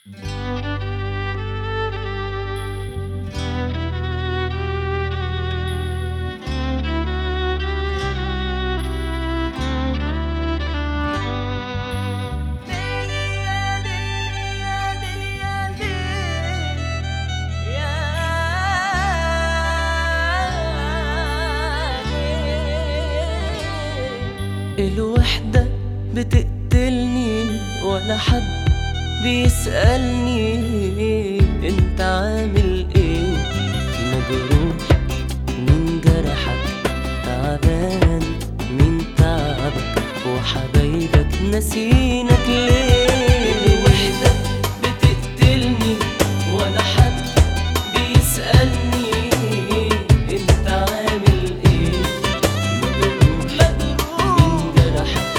الوحدة بتقتلني ولا حد بيسألني انت عامل ايه مجروح من جرحك تعبان من تعبك وحبايبك نسينك ليه الوحدة بتقتلني ولا حد بيسألني انت عامل ايه مجروح من جرحك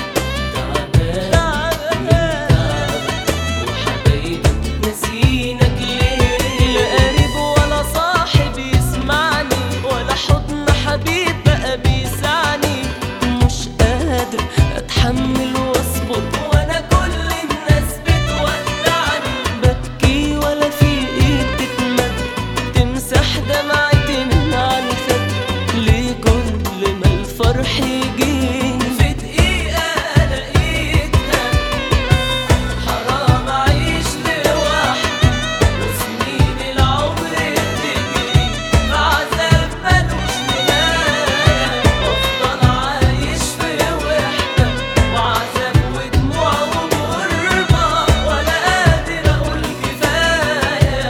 تعبان من تعبك وحبايبك نسينك ليه لا قريب ولا صاحب يسمعني ولا حضن حبيب بقى بيسعني مش قادر اتحمل واصبر وانا كل الناس بتودعني ببكي ولا في ايد تتمد تمسح دمعتي من على الخد ليه كل ما الفرح يجيني في دقيقة الاقيتها حرام اعيش لوحدي وسنين العمر بتجري بعذاب ملوش نهاية وافضل عايش في وحدة وعذاب ودموع وغربة ولا قادر اقول كفاية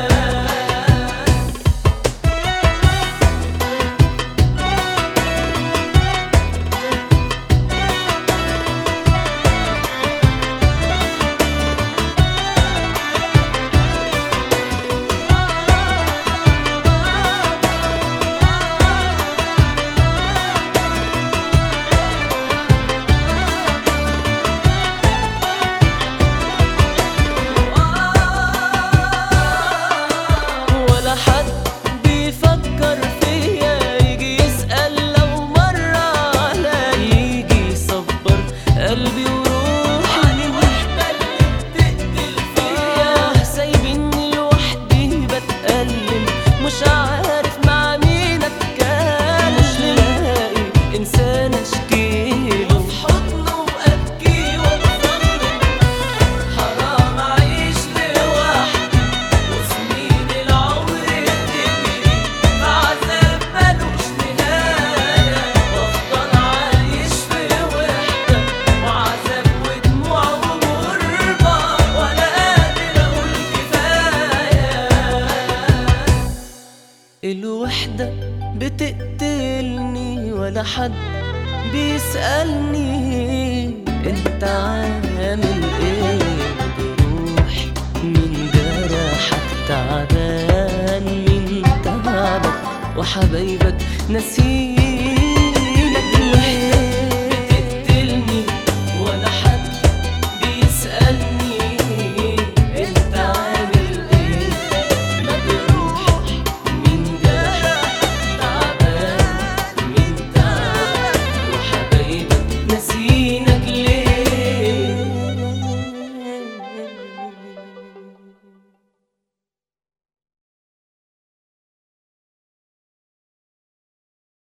ولا حد بيفكر فيا يجي يسأل لو مرة عليا يجي يصبر قلبي وروحي عن الوحدة اللي بتقتل فيا سايبيني لوحدي بتألم مش عارف مع مين اتكلم مش لاقي انسان اشكيله في حضنه وابكي واتظلم حرام اعيش لوحدي وسنين العمر بتجري بعذاب ملوش نهاية وافضل عايش في وحدة وعذاب ودموع وغربة ولا قادر اقول كفاية الوحدة بتقتلني ولا حد بيسألني انت عامل ايه بروح من جرحك تعبان من تعبك وحبايبك نسيت